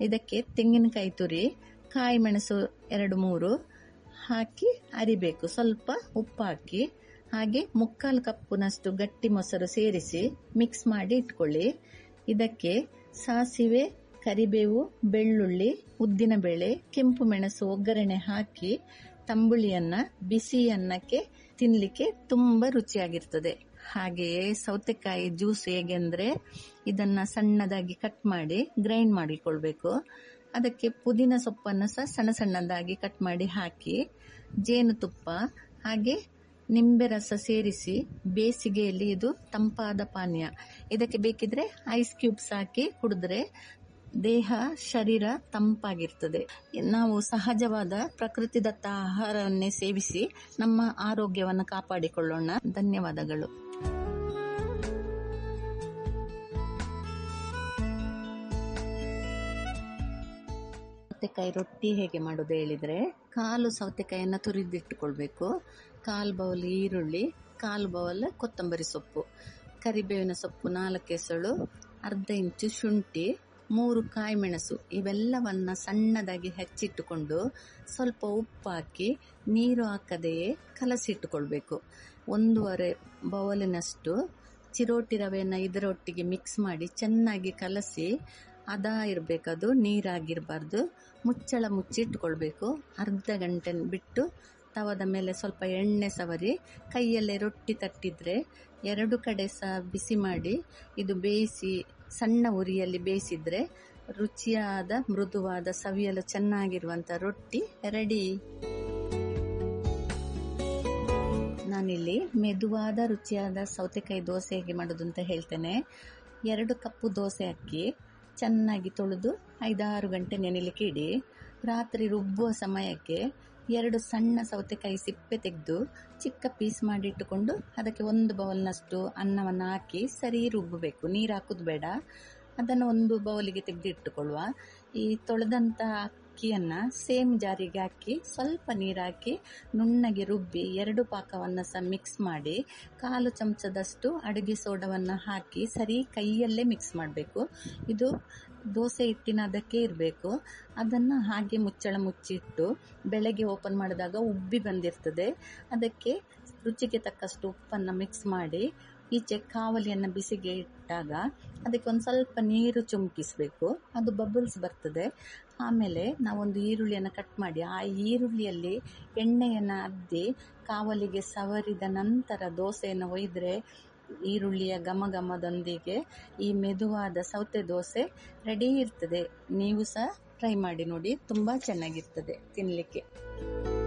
ಇದಕ್ಕೆ ತೆಂಗಿನಕಾಯಿ ತುರಿ ಕಾಯಿ ಮೆಣಸು ಎರಡು ಮೂರು ಹಾಕಿ ಅರಿಬೇಕು ಸ್ವಲ್ಪ ಉಪ್ಪು ಹಾಕಿ ಹಾಗೆ ಮುಕ್ಕಾಲು ಕಪ್ಪುನಷ್ಟು ಗಟ್ಟಿ ಮೊಸರು ಸೇರಿಸಿ ಮಿಕ್ಸ್ ಮಾಡಿ ಇಟ್ಕೊಳ್ಳಿ ಇದಕ್ಕೆ ಸಾಸಿವೆ ಕರಿಬೇವು ಬೆಳ್ಳುಳ್ಳಿ ಉದ್ದಿನಬೇಳೆ ಕೆಂಪು ಮೆಣಸು ಒಗ್ಗರಣೆ ಹಾಕಿ ತಂಬುಳಿಯನ್ನ ಬಿಸಿ ಅನ್ನಕ್ಕೆ ತಿನ್ಲಿಕ್ಕೆ ತುಂಬಾ ರುಚಿಯಾಗಿರ್ತದೆ ಹಾಗೆಯೇ ಸೌತೆಕಾಯಿ ಜ್ಯೂಸ್ ಹೇಗೆ ಅಂದ್ರೆ ಇದನ್ನ ಸಣ್ಣದಾಗಿ ಕಟ್ ಮಾಡಿ ಗ್ರೈಂಡ್ ಮಾಡಿಕೊಳ್ಬೇಕು ಅದಕ್ಕೆ ಪುದೀನ ಸೊಪ್ಪನ್ನು ಸಹ ಸಣ್ಣ ಸಣ್ಣದಾಗಿ ಕಟ್ ಮಾಡಿ ಹಾಕಿ ಜೇನುತುಪ್ಪ ಹಾಗೆ ನಿಂಬೆ ರಸ ಸೇರಿಸಿ ಬೇಸಿಗೆಯಲ್ಲಿ ಇದು ತಂಪಾದ ಪಾನೀಯ ಇದಕ್ಕೆ ಬೇಕಿದ್ರೆ ಐಸ್ ಕ್ಯೂಬ್ಸ್ ಹಾಕಿ ಕುಡಿದ್ರೆ ದೇಹ ಶರೀರ ತಂಪಾಗಿರ್ತದೆ ನಾವು ಸಹಜವಾದ ಪ್ರಕೃತಿದತ್ತ ಆಹಾರವನ್ನೇ ಸೇವಿಸಿ ನಮ್ಮ ಆರೋಗ್ಯವನ್ನು ಕಾಪಾಡಿಕೊಳ್ಳೋಣ ಧನ್ಯವಾದಗಳು ಸೌತೆಕಾಯಿ ರೊಟ್ಟಿ ಹೇಗೆ ಮಾಡೋದು ಹೇಳಿದ್ರೆ ಕಾಲು ಸೌತೆಕಾಯಿಯನ್ನ ತುರಿದಿಟ್ಟುಕೊಳ್ಬೇಕು ಕಾಲು ಬೌಲ್ ಈರುಳ್ಳಿ ಕಾಲು ಬೌಲ್ ಕೊತ್ತಂಬರಿ ಸೊಪ್ಪು ಕರಿಬೇವಿನ ಸೊಪ್ಪು ನಾಲ್ಕು ಎಸಳು ಅರ್ಧ ಇಂಚು ಶುಂಠಿ ಮೂರು ಕಾಯಿ ಮೆಣಸು ಇವೆಲ್ಲವನ್ನ ಸಣ್ಣದಾಗಿ ಹೆಚ್ಚಿಟ್ಟುಕೊಂಡು ಸ್ವಲ್ಪ ಉಪ್ಪು ಹಾಕಿ ನೀರು ಹಾಕದೆಯೇ ಕಲಸಿಟ್ಟುಕೊಳ್ಬೇಕು ಒಂದೂವರೆ ಬೌಲಿನಷ್ಟು ಚಿರೋಟಿ ರವೆಯನ್ನು ಇದರೊಟ್ಟಿಗೆ ಮಿಕ್ಸ್ ಮಾಡಿ ಚೆನ್ನಾಗಿ ಕಲಸಿ ಅದ ಇರಬೇಕದು ನೀರಾಗಿರಬಾರ್ದು ಮುಚ್ಚಳ ಮುಚ್ಚಿಟ್ಕೊಳ್ಬೇಕು ಅರ್ಧ ಗಂಟೆ ಬಿಟ್ಟು ತವದ ಮೇಲೆ ಸ್ವಲ್ಪ ಎಣ್ಣೆ ಸವರಿ ಕೈಯಲ್ಲೇ ರೊಟ್ಟಿ ತಟ್ಟಿದ್ರೆ ಎರಡು ಕಡೆ ಸಹ ಬಿಸಿ ಮಾಡಿ ಇದು ಬೇಯಿಸಿ ಸಣ್ಣ ಉರಿಯಲ್ಲಿ ಬೇಯಿಸಿದ್ರೆ ರುಚಿಯಾದ ಮೃದುವಾದ ಸವಿಯಲು ಚೆನ್ನಾಗಿರುವಂತ ರೊಟ್ಟಿ ರೆಡಿ ನಾನಿಲ್ಲಿ ಮೆದುವಾದ ರುಚಿಯಾದ ಸೌತೆಕಾಯಿ ದೋಸೆ ಹೇಗೆ ಮಾಡೋದು ಅಂತ ಹೇಳ್ತೇನೆ ಎರಡು ಕಪ್ಪು ದೋಸೆ ಅಕ್ಕಿ ಚೆನ್ನಾಗಿ ತೊಳೆದು ಐದಾರು ಗಂಟೆ ನೆನೆಲಿಕ್ಕೆ ಇಡಿ ರಾತ್ರಿ ರುಬ್ಬುವ ಸಮಯಕ್ಕೆ ಎರಡು ಸಣ್ಣ ಸೌತೆಕಾಯಿ ಸಿಪ್ಪೆ ತೆಗೆದು ಚಿಕ್ಕ ಪೀಸ್ ಮಾಡಿ ಇಟ್ಟುಕೊಂಡು ಅದಕ್ಕೆ ಒಂದು ಬೌಲ್ನಷ್ಟು ಅನ್ನವನ್ನು ಹಾಕಿ ಸರಿ ರುಬ್ಬಬೇಕು ನೀರು ಹಾಕುದು ಬೇಡ ಅದನ್ನು ಒಂದು ಬೌಲಿಗೆ ತೆಗೆದು ಇಟ್ಟುಕೊಳ್ಳುವ ಈ ತೊಳೆದಂತ ಅಕ್ಕಿಯನ್ನ ಸೇಮ್ ಜಾರಿಗೆ ಹಾಕಿ ಸ್ವಲ್ಪ ನೀರು ಹಾಕಿ ನುಣ್ಣಗೆ ರುಬ್ಬಿ ಎರಡು ಪಾಕವನ್ನು ಸಹ ಮಿಕ್ಸ್ ಮಾಡಿ ಕಾಲು ಚಮಚದಷ್ಟು ಅಡುಗೆ ಸೋಡವನ್ನು ಹಾಕಿ ಸರಿ ಕೈಯಲ್ಲೇ ಮಿಕ್ಸ್ ಮಾಡಬೇಕು ಇದು ದೋಸೆ ಹಿಟ್ಟಿನ ಅದಕ್ಕೆ ಇರಬೇಕು ಅದನ್ನು ಹಾಗೆ ಮುಚ್ಚಳ ಮುಚ್ಚಿಟ್ಟು ಬೆಳಗ್ಗೆ ಓಪನ್ ಮಾಡಿದಾಗ ಉಬ್ಬಿ ಬಂದಿರ್ತದೆ ಅದಕ್ಕೆ ರುಚಿಗೆ ತಕ್ಕಷ್ಟು ಉಪ್ಪನ್ನು ಮಿಕ್ಸ್ ಮಾಡಿ ಈಚೆ ಕಾವಲಿಯನ್ನು ಬಿಸಿಗೆ ಇಟ್ಟಾಗ ಅದಕ್ಕೆ ಒಂದು ಸ್ವಲ್ಪ ನೀರು ಚುಮುಕಿಸಬೇಕು ಅದು ಬಬಲ್ಸ್ ಬರ್ತದೆ ಆಮೇಲೆ ನಾವೊಂದು ಈರುಳ್ಳಿಯನ್ನು ಕಟ್ ಮಾಡಿ ಆ ಈರುಳ್ಳಿಯಲ್ಲಿ ಎಣ್ಣೆಯನ್ನು ಅದ್ದಿ ಕಾವಲಿಗೆ ಸವರಿದ ನಂತರ ದೋಸೆಯನ್ನು ಒಯ್ದ್ರೆ ಈರುಳ್ಳಿಯ ಘಮ ಘಮದೊಂದಿಗೆ ಈ ಮೆದುವಾದ ಸೌತೆ ದೋಸೆ ರೆಡಿ ಇರ್ತದೆ ನೀವು ಸಹ ಟ್ರೈ ಮಾಡಿ ನೋಡಿ ತುಂಬಾ ಚೆನ್ನಾಗಿರ್ತದೆ ತಿನ್ಲಿಕ್ಕೆ